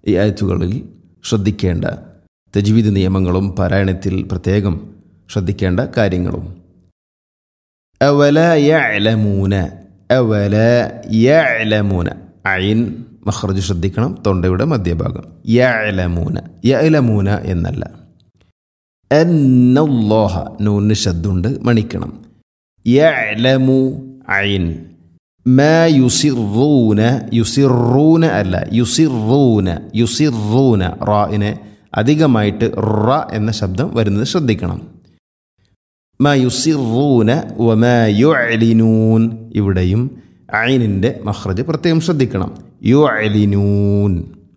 ഈ ആയത്തുകളിൽ ശ്രദ്ധിക്കേണ്ട തജ്വീദ് നിയമങ്ങളും പാരായണത്തിൽ പ്രത്യേകം ശ്രദ്ധിക്കേണ്ട കാര്യങ്ങളും അവല യഅലമൂന അവല യഅലമൂന അയിൻ മഖ്റജ് ശ്രദ്ധിക്കണം തൊണ്ടയുടെ മധ്യഭാഗം യഅലമൂന യഅലമൂന എന്നല്ല എന്നല്ലാഹ നൂന് ശബ്ദുണ്ട് മണിക്കണം യഅലമു അയിൻ മാ യുസിറൂന യുസിറൂന അല്ല യുസിറൂന യുസിറൂന റായിനെ അധികമായിട്ട് റ എന്ന ശബ്ദം വരുന്നത് ശ്രദ്ധിക്കണം മാ യുസിറൂന വമാ യുഅലിനൂൻ ഇവിടെയും ഐനിൻ്റെ മഖ്റജ് പ്രത്യേകം ശ്രദ്ധിക്കണം യുഅലിനൂൻ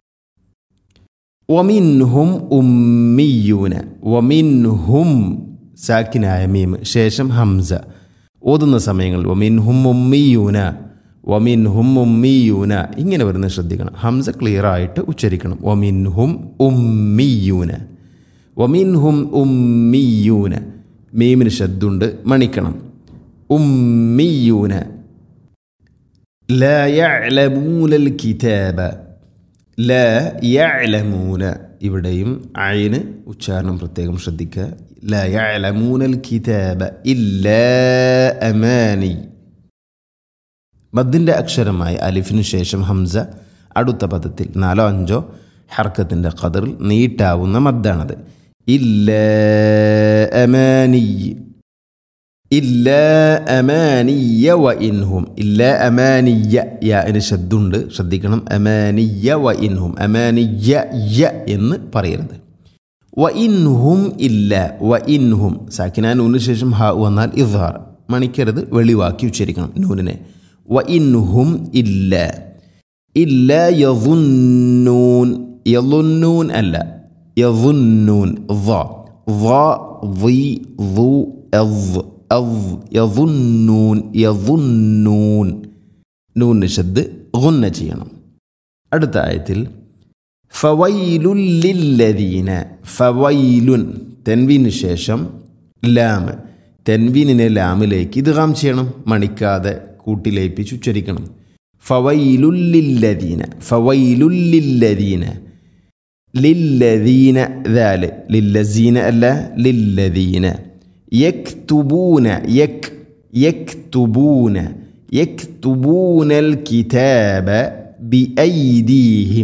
വമിൻഹും ഉമ്മിയൂന വമിൻഹും സാക്കിനായ മീം ശേഷം ഹംസ ഓതുന്ന സമയങ്ങളിൽ വമിൻഹും ഉമ്മിയൂന വമിൻഹും ഉമ്മിയൂന ഇങ്ങനെ വരുന്നത് ശ്രദ്ധിക്കണം ഹംസ ക്ലിയർ ആയിട്ട് ഉച്ചരിക്കണം വമിൻഹും ഉമ്മിയൂന വമിൻഹും ഉമ്മിയൂന മീമിന് ശബ്ദുണ്ട് മണിക്കണം ഉമ്മിയൂന لا يعلمون الكتاب لا يعلمون ഇവിടെയും അയിന് ഉച്ചാരണം പ്രത്യേകം ശ്രദ്ധിക്കുക لا يعلمون الكتاب إلا أماني മദ്ദിൻ്റെ അക്ഷരമായ അലിഫിനു ശേഷം ഹംസ അടുത്ത പദത്തിൽ നാലോ അഞ്ചോ ഹർക്കത്തിൻ്റെ ഖദറിൽ നീട്ടാവുന്ന മദ്ദാണത് ഇല്ല അമാനി ഇല്ല അമാനിയ വ ഇൻഹും ഇല്ല അമാനിയ യ എന്ന് ശബ്ദമുണ്ട് ശ്രദ്ധിക്കണം അമാനിയ വ ഇൻഹും അമാനിയ യ എന്ന് പറയരുത് വ ഇൻഹും ഇല്ല വ ഇൻഹും സാക്കിന നൂന് ശേഷം ഹ വന്നാൽ ഇദ്ഹാർ മണിക്കരുത് വെളിവാക്കി ഉച്ചരിക്കണം നൂനിനെ വ ഇൻഹും ഇല്ല ഇല്ല യظുന്നൂൻ യظുന്നൂൻ അല്ല യظുന്നൂൻ ظ ظ ظി ظു അവ് അവ് യظുന്നൂൻ യظുന്നൂൻ നൂന് ശബ്ദ് ഗുന്ന ചെയ്യണം അടുത്ത ആയത്തിൽ ഫവൈലുല്ലില്ലദീന ഫവൈലുൻ തെൻവീന് ശേഷം ലാം തെൻവീനിനെ ലാമിലേക്ക് ഇദ്ഗാം ചെയ്യണം മണിക്കാതെ കൂട്ടിലേപ്പിച്ച് ഉച്ചരിക്കണം ഫവൈലുല്ലില്ലദീന ഫവൈലുല്ലില്ലദീന ലില്ലദീന ദാല് ലില്ലസീന അല്ല ലില്ലദീന യക്തുബൂന യക് യക്തുബൂന يكتبون الكتاب بأيديهم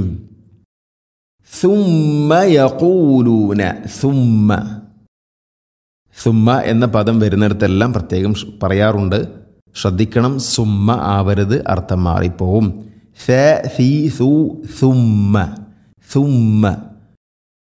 ثم يقولون ثم സുമ്മ എന്ന പദം വരുന്നിടത്തെല്ലാം പ്രത്യേകം ഷ് പറയാറുണ്ട് ശ്രദ്ധിക്കണം സുമ്മ ആവരുത് അർത്ഥം മാറിപ്പോവും സ സി സു സുമ്മ സുമ്മ